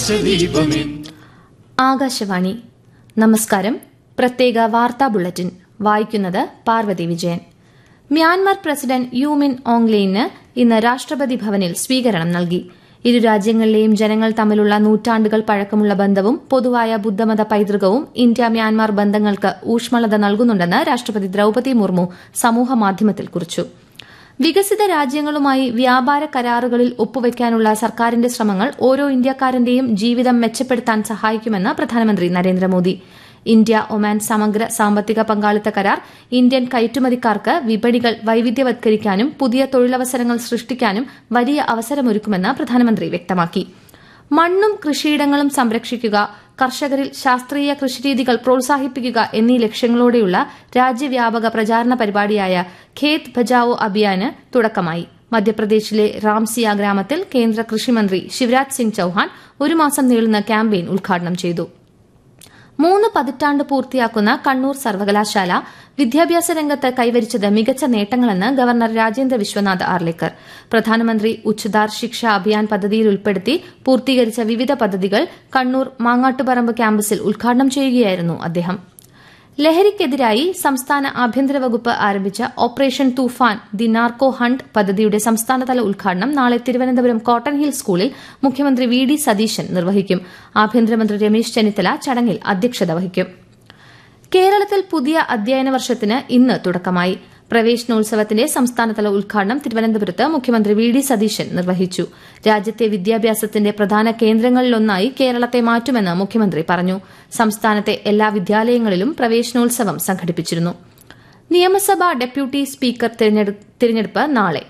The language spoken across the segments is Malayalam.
പ്രകാശദീപമേ ആകാശവാണി നമസ്കാരം പ്രത്യേക വാർത്താ ബുള്ളറ്റിൻ വായിക്കുന്നത് പാർവതി വിജയൻ മ്യാൻമർ പ്രസിഡന്റ് യൂമിൻ ഓങ്ലെയിന് ഇന്ന് രാഷ്ട്രപതി ഭവനിൽ സ്വീകരണം നൽകി ഇരു രാജ്യങ്ങളിലെയും ജനങ്ങൾ തമ്മിലുള്ള നൂറ്റാണ്ടുകൾ പഴക്കമുള്ള ബന്ധവും പൊതുവായ ബുദ്ധമത പൈതൃകവും ഇന്ത്യ മ്യാൻമാർ ബന്ധങ്ങൾക്ക് ഊഷ്മളത നൽകുന്നുണ്ടെന്ന് രാഷ്ട്രപതി ദ്രൌപതി മുർമു സമൂഹമാധ്യമത്തിൽ കുറിച്ചു വികസിത രാജ്യങ്ങളുമായി വ്യാപാര കരാറുകളിൽ ഒപ്പുവയ്ക്കാനുള്ള സർക്കാരിന്റെ ശ്രമങ്ങൾ ഓരോ ഇന്ത്യക്കാരന്റെയും ജീവിതം മെച്ചപ്പെടുത്താൻ സഹായിക്കുമെന്ന് പ്രധാനമന്ത്രി നരേന്ദ്രമോദി ഇന്ത്യ ഒമാൻ സമഗ്ര സാമ്പത്തിക പങ്കാളിത്ത കരാർ ഇന്ത്യൻ കയറ്റുമതിക്കാർക്ക് വിപണികൾ വൈവിധ്യവത്കരിക്കാനും പുതിയ തൊഴിലവസരങ്ങൾ സൃഷ്ടിക്കാനും വലിയ അവസരമൊരുക്കുമെന്ന് പ്രധാനമന്ത്രി വ്യക്തമാക്കി മണ്ണും കൃഷിയിടങ്ങളും സംരക്ഷിക്കുക കർഷകരിൽ ശാസ്ത്രീയ കൃഷിരീതികൾ പ്രോത്സാഹിപ്പിക്കുക എന്നീ ലക്ഷ്യങ്ങളോടെയുള്ള രാജ്യവ്യാപക പ്രചാരണ പരിപാടിയായ ഖേത് ബചാവോ അഭിയാന് തുടക്കമായി മധ്യപ്രദേശിലെ റാംസിയ ഗ്രാമത്തിൽ കേന്ദ്ര കൃഷിമന്ത്രി ശിവരാജ് സിംഗ് ചൌഹാൻ ഒരു മാസം നീളുന്ന ക്യാമ്പയിൻ ഉദ്ഘാടനം ചെയ്തു മൂന്ന് പതിറ്റാണ്ട് പൂർത്തിയാക്കുന്ന കണ്ണൂർ സർവകലാശാല വിദ്യാഭ്യാസ രംഗത്ത് കൈവരിച്ചത് മികച്ച നേട്ടങ്ങളെന്ന് ഗവർണർ രാജേന്ദ്ര വിശ്വനാഥ് ആർലേക്കർ പ്രധാനമന്ത്രി ഉച്ചതാർ ശിക്ഷ അഭിയാൻ പദ്ധതിയിൽ ഉൾപ്പെടുത്തി പൂർത്തീകരിച്ച വിവിധ പദ്ധതികൾ കണ്ണൂർ മാങ്ങാട്ടുപറമ്പ് ക്യാമ്പസിൽ ഉദ്ഘാടനം ചെയ്യുകയായിരുന്നു അദ്ദേഹം ലഹരിക്കെതിരായി സംസ്ഥാന ആഭ്യന്തര വകുപ്പ് ആരംഭിച്ച operation Toofan the narco hunt പദ്ധതിയുടെ സംസ്ഥാനതല ഉദ്ഘാടനം നാളെ തിരുവനന്തപുരം കോട്ടൺ ഹിൽ സ്കൂളിൽ മുഖ്യമന്ത്രി വി ഡി സതീശൻ നിർവഹിക്കും ആഭ്യന്തരമന്ത്രി രമേശ് ചെന്നിത്തല ചടങ്ങിൽ അധ്യക്ഷത വഹിക്കും കേരളത്തിൽ പുതിയ അധ്യയന വർഷത്തിന് ഇന്ന് തുടക്കമായി പ്രവേശനോത്സവത്തിന്റെ സംസ്ഥാനതല ഉദ്ഘാടനം തിരുവനന്തപുരത്ത് മുഖ്യമന്ത്രി വി ഡി സതീശൻ നിർവഹിച്ചു രാജ്യത്തെ വിദ്യാഭ്യാസത്തിന്റെ പ്രധാന കേന്ദ്രങ്ങളിലൊന്നായി കേരളത്തെ മാറ്റുമെന്ന് മുഖ്യമന്ത്രി പറഞ്ഞു സംസ്ഥാനത്തെ എല്ലാ വിദ്യാലയങ്ങളിലും പ്രവേശനോത്സവം സംഘടിപ്പിച്ചിരുന്നു നിയമസഭാ ഡെപ്യൂട്ടി സ്പീക്കർ തിരഞ്ഞെടുപ്പ് നാളെ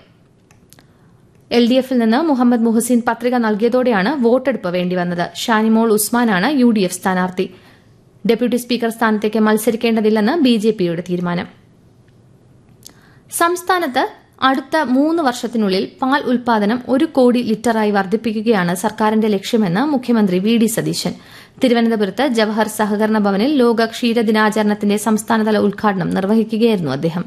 എൽ ഡി എഫിൽ നിന്ന് മുഹമ്മദ് മുഹസിൻ പത്രിക നൽകിയതോടെയാണ് വോട്ടെടുപ്പ് വേണ്ടിവന്നത് ഷാനിമോൾ ഉസ്മാനാണ് യു ഡി എഫ് സ്ഥാനാർത്ഥി ഡെപ്യൂട്ടി സ്പീക്കർ സ്ഥാനത്തേക്ക് മത്സരിക്കേണ്ടതില്ലെന്ന് ബി ജെ പിയുടെ തീരുമാനം സംസ്ഥാനത്ത് അടുത്ത മൂന്ന് വർഷത്തിനുള്ളിൽ പാൽ ഉൽപാദനം ഒരു കോടി ലിറ്ററായി വർദ്ധിപ്പിക്കുകയാണ് സർക്കാരിന്റെ ലക്ഷ്യമെന്ന് മുഖ്യമന്ത്രി വി ഡി സതീശൻ തിരുവനന്തപുരത്ത് ജവഹർ സഹകരണ ഭവനിൽ ലോക ക്ഷീരദിനാചരണത്തിന്റെ സംസ്ഥാനതല ഉദ്ഘാടനം നിർവഹിക്കുകയായിരുന്നു അദ്ദേഹം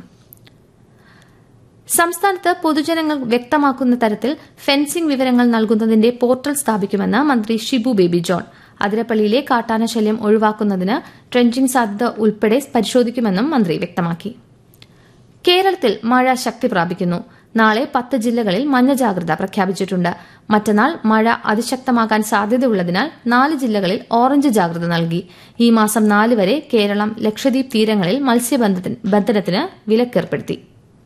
സംസ്ഥാനത്ത് പൊതുജനങ്ങൾ വ്യക്തമാക്കുന്ന തരത്തിൽ ഫെൻസിംഗ് വിവരങ്ങൾ നൽകുന്നതിന്റെ പോർട്ടൽ സ്ഥാപിക്കുമെന്ന് മന്ത്രി ഷിബു ബേബി ജോൺ അതിരപ്പള്ളിയിലെ കാട്ടാന ശല്യം ഒഴിവാക്കുന്നതിന് ട്രെഞ്ചിംഗ് സാധ്യത ഉൾപ്പെടെ പരിശോധിക്കുമെന്നും മന്ത്രി വ്യക്തമാക്കി കേരളത്തിൽ മഴ ശക്തി പ്രാപിക്കുന്നു നാളെ പത്ത് ജില്ലകളിൽ മഞ്ഞ ജാഗ്രത പ്രഖ്യാപിച്ചിട്ടുണ്ട് മറ്റന്നാൾ മഴ അതിശക്തമാകാൻ സാധ്യതയുള്ളതിനാൽ നാല് ജില്ലകളിൽ ഓറഞ്ച് ജാഗ്രത നൽകി ഈ മാസം നാല് വരെ കേരളം ലക്ഷദ്വീപ് തീരങ്ങളിൽ മത്സ്യബന്ധനത്തിന് വിലക്കേർപ്പെടുത്തി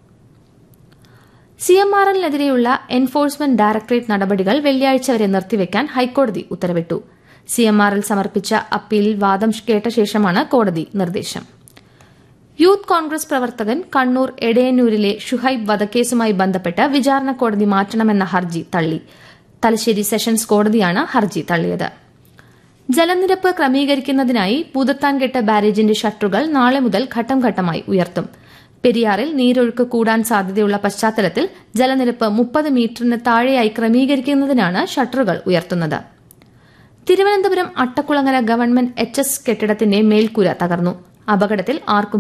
സിഎംആർഎല്ലിനെതിരെയുള്ള എൻഫോഴ്സ്മെന്റ് ഡയറക്ടറേറ്റ് നടപടികൾ വെള്ളിയാഴ്ച വരെ നിർത്തിവെക്കാൻ ഹൈക്കോടതി ഉത്തരവിട്ടു സിഎംആർഎൽ സമർപ്പിച്ച അപ്പീലിൽ വാദം കേട്ട ശേഷമാണ് കോടതി നിർദ്ദേശം യൂത്ത് കോൺഗ്രസ് പ്രവർത്തകൻ കണ്ണൂർ എടയന്നൂരിലെ ഷുഹൈബ് വധക്കേസുമായി ബന്ധപ്പെട്ട് വിചാരണ കോടതി മാറ്റണമെന്ന ഹർജി തള്ളി തലശ്ശേരി സെഷൻസ് കോടതിയാണ് ഹർജി തള്ളിയത് ജലനിരപ്പ് ക്രമീകരിക്കുന്നതിനായി ഭൂതത്താൻകെട്ട് ബാരേജിന്റെ ഷട്ടറുകൾ നാളെ മുതൽ ഘട്ടം ഘട്ടമായി ഉയർത്തും പെരിയാറിൽ നീരൊഴുക്ക് കൂടാൻ സാധ്യതയുള്ള പശ്ചാത്തലത്തിൽ ജലനിരപ്പ് മുപ്പത് മീറ്ററിന് താഴെയായി ക്രമീകരിക്കുന്നതിനാണ് ഷട്ടറുകൾ ഉയർത്തുന്നത് Thiruvananthapuram Attakulangara government H S കെട്ടിടത്തിന്റെ മേൽക്കൂര തകർന്നു അപകടത്തിൽ ആർക്കും